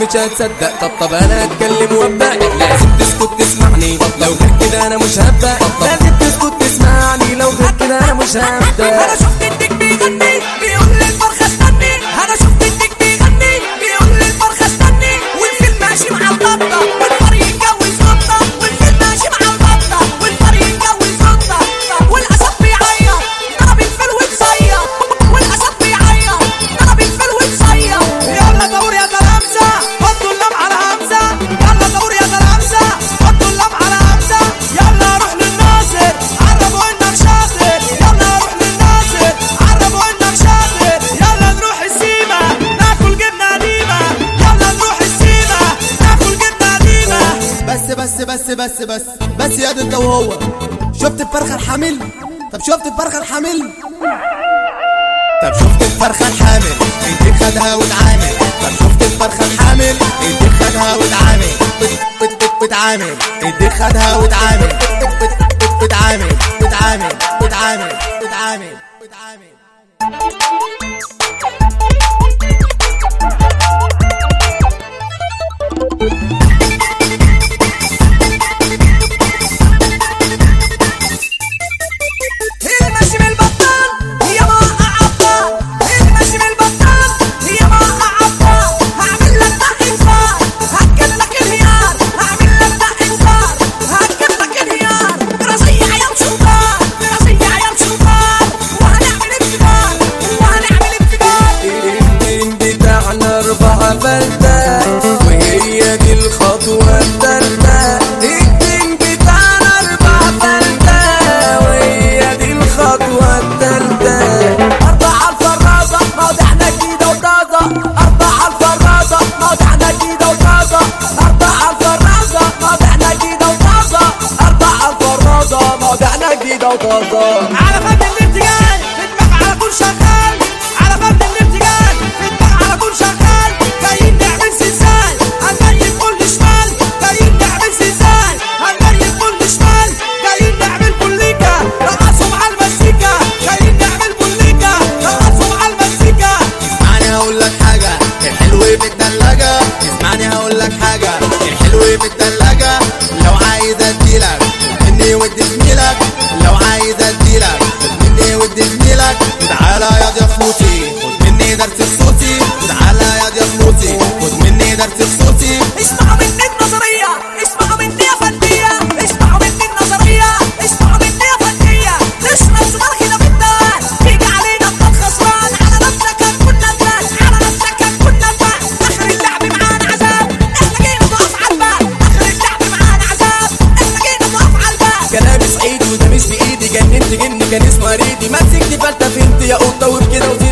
مش هتصدق طب طب انا اتكلم وابدا لازم تسكت تسمعني لو غير كده انا مش هبدا لازم تسكت تسمعني لو غير كده انا مش هبدا انا شفت الديك بيغني بيقول للفرخه استني انا شفت الديك بيغني بيقول للفرخه استني والفيل ماشي مع البطه والفار يتجوز قطه والفيل ماشي مع البطه والفار يتجوز قطه والاسد بيعيط ضرب الفيل وتصيط والاسد بيعيط ضرب الفيل وتصيط يلا دور يا تلامسه حطوا اللام على همزه يلا دور يا تلامسه حطوا اللام على همزه يلا روح للناصر عربوا انك شاطر يلا روح للناصر عربوا انك شاطر يلا نروح السيما ناكل جبنه قديمه يلا نروح السيما ناكل جبنه قديمه بس بس بس بس بس بس يا ده انت وهو شفت الفرخه الحامل طب شفت الفرخه الحامل طب شفت الفرخه الحامل انت خدها وتعامل طب شفت الفرخه الحامل انت خدها وتعامل بت- بت- بت- بتعامل انت خدها وتعامل بت- بت- بت- بتعامل بتعامل بتعامل بتعامل بتعامل المشي من البطال هي ما عطال المشي من البطال هي ما عطال هعمل لك طق انفار هاكل لك انهيار هعمل لك طق انفار هاكل لك انهيار راسية عيال شطار راسية عيال شطار وهنعمل انفجار وهنعمل انفجار الدين بتاعنا أربعة فلتة وهي دي الخطوة التالتة الدين بتاعنا أربعة فلتة وهي دي الخطوة التالتة أربعة الفرازة موضعنا جديدة وطازة أربعة الفرازة موضعنا جديدة وطازة أربعة الفرازة موضعنا جديدة وطازة أربعة الفرازة موضعنا جديدة وطازة على فن الارتجال في دماغ على طول شغال على فن الارتجال في دماغ على طول شغال جايين نعمل زلزال هنجيب كل شمال جايين نعمل زلزال هنجيب كل شمال جايين نعمل بوليكا رقصهم على المزيكا جايين نعمل بوليكا رقصهم على المزيكا اسمعني هقول لك حاجة الحلو بالتلاجة اسمعني هقول لك حاجة الحلو بالتلاجة لو عايز اديلك مني ودي زميلك لو عايز اديلك مني ودي زميلك تعالى يا دي فلوسي خد مني درس خصوصي تعالى يا دي فلوسي خد مني درس خصوصي اسمعوا مني النظرية اسمعوا مني يا فنية اسمعوا مني النظرية اسمعوا مني يا فنية نشرب سجارة كده بالدوام تيجي علينا الضغط خسران على نفسك هتكون ندمان على نفسك هتكون ندمان اخر اللعب معانا عذاب احنا جينا نقف على الباب اخر اللعب معانا عذاب احنا جينا نقف على الباب كلامي صعيدي وده مش بإيدي جننت جني كان اسمه ريدي مسكت فلتة فهمت يا قطة وبكده وزيد